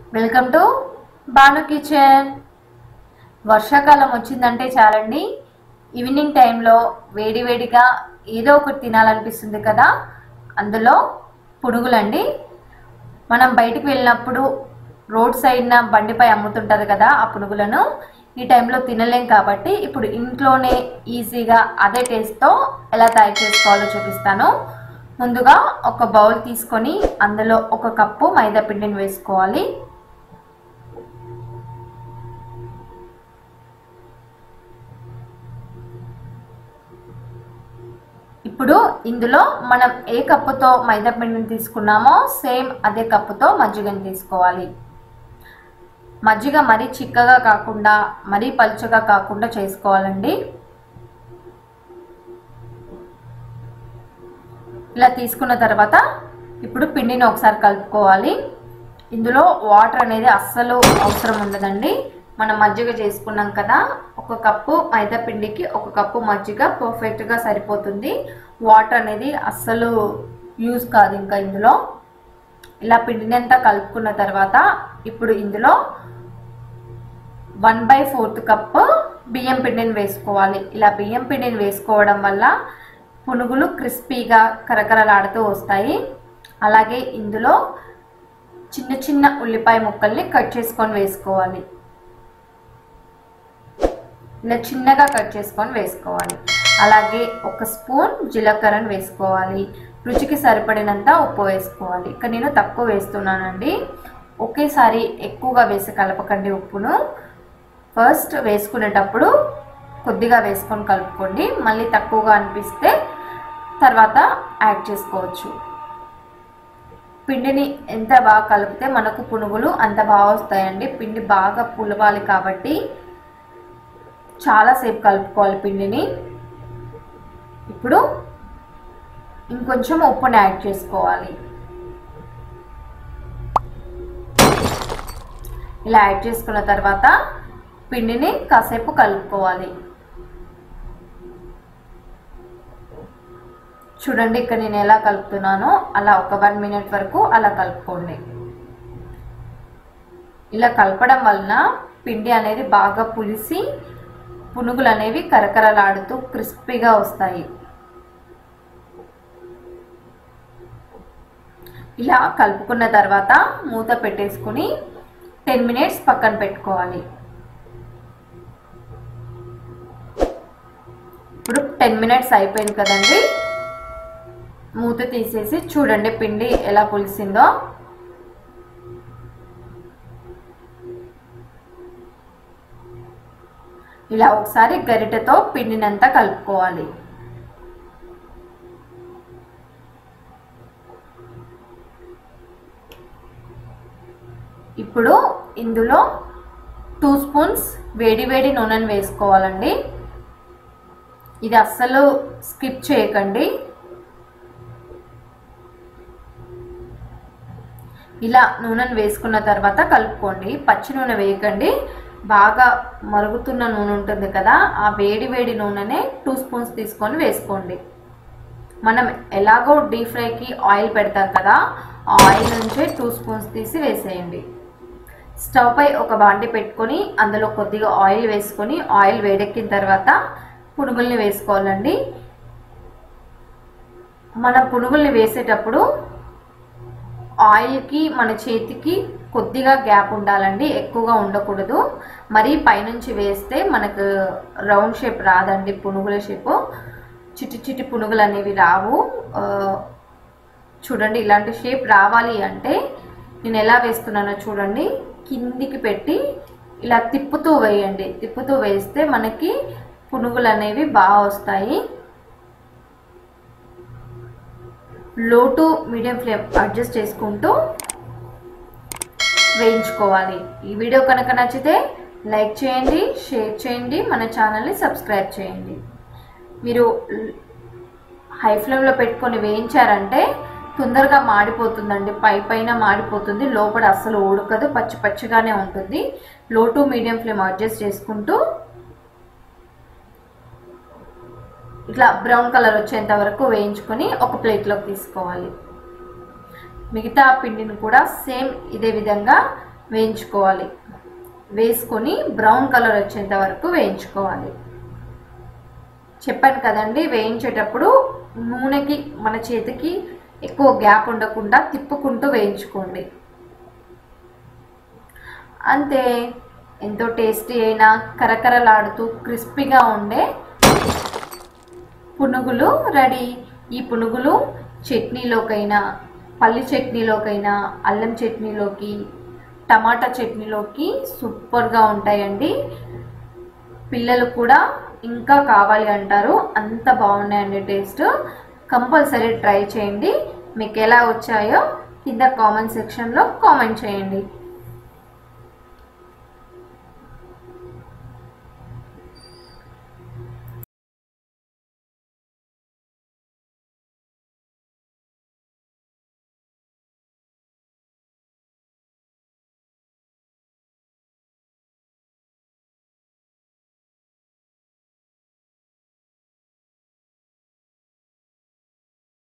welcome to Banu kitchen వర్షాకాలం వచ్చిందంటే చాలండి ఈవినింగ్ టైంలో వేడివేడిగా ఏదో ఒకటి తినాలనిపిస్తుంది కదా అందులో పునుగులండి మనం బయటికి వెళ్ళినప్పుడు రోడ్ సైడ్న బండిపై అమ్ముతుంటారు కదా ఆ పునుగులను ఈ టైంలో తినలేం కాబట్టి ఇప్పుడు ఇంట్లోనే ఈజీగా అదే టేస్ట్తో ఎలా తయారు చేసుకోవాలో చూపిస్తాను ముందుగా ఒక బౌల్ తీసుకొని అందులో ఒక కప్పు మైదా పిండిని వేసుకోవాలి ఇప్పుడు ఇందులో మనం ఏ కప్పుతో మైదా పిండిని తీసుకున్నామో సేమ్ అదే కప్పుతో మజ్జిగని తీసుకోవాలి మజ్జిగ మరీ చిక్కగా కాకుండా మరీ పలుచగా కాకుండా చేసుకోవాలండి ఇలా తీసుకున్న తర్వాత ఇప్పుడు పిండిని ఒకసారి కలుపుకోవాలి ఇందులో వాటర్ అనేది అస్సలు అవసరం ఉండదండి మనం మజ్జిగ చేసుకున్నాం కదా ఒక కప్పు మైదా పిండికి ఒక కప్పు మజ్జిగ పర్ఫెక్ట్గా సరిపోతుంది వాటర్ అనేది అస్సలు యూజ్ కాదు ఇంకా ఇందులో ఇలా పిండిని అంతా కలుపుకున్న తర్వాత ఇప్పుడు ఇందులో వన్ బై ఫోర్త్ కప్ బియ్యం పిండిని వేసుకోవాలి ఇలా బియ్యం పిండిని వేసుకోవడం వల్ల పునుగులు క్రిస్పీగా కరకరలాడుతూ వస్తాయి అలాగే ఇందులో చిన్న చిన్న ఉల్లిపాయ ముక్కల్ని కట్ చేసుకొని వేసుకోవాలి ఇలా చిన్నగా కట్ చేసుకొని వేసుకోవాలి అలాగే ఒక స్పూన్ జీలకర్రను వేసుకోవాలి రుచికి సరిపడినంత ఉప్పు వేసుకోవాలి ఇక్కడ నేను తక్కువ వేస్తున్నానండి ఒకేసారి ఎక్కువగా వేసి కలపకండి ఉప్పును ఫస్ట్ వేసుకునేటప్పుడు కొద్దిగా వేసుకొని కలుపుకోండి మళ్ళీ తక్కువగా అనిపిస్తే తర్వాత యాడ్ చేసుకోవచ్చు పిండిని ఎంత బాగా కలిపితే మనకు పునుగులు అంత బాగా వస్తాయండి పిండి బాగా పులవాలి కాబట్టి చాలాసేపు కలుపుకోవాలి పిండిని ఇప్పుడు ఇంకొంచెం ఉప్పుని యాడ్ చేసుకోవాలి ఇలా యాడ్ చేసుకున్న తర్వాత పిండిని కాసేపు కలుపుకోవాలి చూడండి ఇక్కడ నేను ఎలా కలుపుతున్నానో అలా ఒక వన్ మినిట్ వరకు అలా కలుపుకోండి ఇలా కలపడం వలన పిండి అనేది బాగా పులిసి పునుగులు అనేవి కరకరలాడుతూ క్రిస్పీగా వస్తాయి ఇలా కలుపుకున్న తర్వాత మూత పెట్టేసుకుని టెన్ మినిట్స్ పక్కన పెట్టుకోవాలి ఇప్పుడు టెన్ మినిట్స్ అయిపోయింది కదండి మూత తీసేసి చూడండి పిండి ఎలా పులిసిందో ఇలా ఒకసారి గరిటెతో పిండినంతా కలుపుకోవాలి ఇప్పుడు ఇందులో టూ స్పూన్స్ వేడి వేడి నూనెను వేసుకోవాలండి ఇది అస్సలు స్కిప్ చేయకండి ఇలా నూనెను వేసుకున్న తర్వాత కలుపుకోండి పచ్చి నూనె వేయకండి బాగా మరుగుతున్న నూనె ఉంటుంది కదా ఆ వేడి వేడి నూనెనే టూ స్పూన్స్ తీసుకొని వేసుకోండి మనం ఎలాగో డీప్ ఫ్రైకి ఆయిల్ పెడతాం కదా ఆ ఆయిల్ నుంచే టూ స్పూన్స్ తీసి వేసేయండి స్టవ్ పై ఒక బాండి పెట్టుకొని అందులో కొద్దిగా ఆయిల్ వేసుకొని ఆయిల్ వేడెక్కిన తర్వాత పునుగుల్ని వేసుకోవాలండి మన పునుగుల్ని వేసేటప్పుడు ఆయిల్కి మన చేతికి కొద్దిగా గ్యాప్ ఉండాలండి ఎక్కువగా ఉండకూడదు మరీ పైనుంచి వేస్తే మనకు రౌండ్ షేప్ రాదండి పునుగుల షేపు చిట్టి చిట్టి పునుగులు అనేవి రావు చూడండి ఇలాంటి షేప్ రావాలి అంటే నేను ఎలా వేస్తున్నానో చూడండి కిందికి పెట్టి ఇలా తిప్పుతూ వేయండి తిప్పుతూ వేస్తే మనకి పునుగులు అనేవి బాగా వస్తాయి లో టు మీడియం ఫ్లేమ్ అడ్జస్ట్ చేసుకుంటూ వేయించుకోవాలి ఈ వీడియో కనుక నచ్చితే లైక్ చేయండి షేర్ చేయండి మన ఛానల్ని సబ్స్క్రైబ్ చేయండి మీరు హై ఫ్లేమ్లో పెట్టుకొని వేయించారంటే తొందరగా మాడిపోతుందండి పై పైన మాడిపోతుంది లోపల అస్సలు ఉడకదు పచ్చి పచ్చిగానే ఉంటుంది లో టు మీడియం ఫ్లేమ్ అడ్జస్ట్ చేసుకుంటూ ఇట్లా బ్రౌన్ కలర్ వచ్చేంత వరకు వేయించుకొని ఒక ప్లేట్లోకి తీసుకోవాలి మిగతా పిండిని కూడా సేమ్ ఇదే విధంగా వేయించుకోవాలి వేసుకొని బ్రౌన్ కలర్ వచ్చేంత వరకు వేయించుకోవాలి చెప్పాను కదండి వేయించేటప్పుడు నూనెకి మన చేతికి ఎక్కువ గ్యాప్ ఉండకుండా తిప్పుకుంటూ వేయించుకోండి అంతే ఎంతో టేస్టీ అయిన కరకరలాడుతూ క్రిస్పీగా ఉండే పునుగులు రెడీ ఈ పునుగులు చట్నీలోకైనా పల్లి చట్నీలోకైనా అల్లం చట్నీలోకి టమాటా చట్నీలోకి సూపర్గా ఉంటాయండి పిల్లలు కూడా ఇంకా కావాలి అంటారు అంత బాగున్నాయండి టేస్ట్ కంపల్సరీ ట్రై చేయండి మీకు ఎలా వచ్చాయో కింద కామెంట్ సెక్షన్లో కామెంట్ చేయండి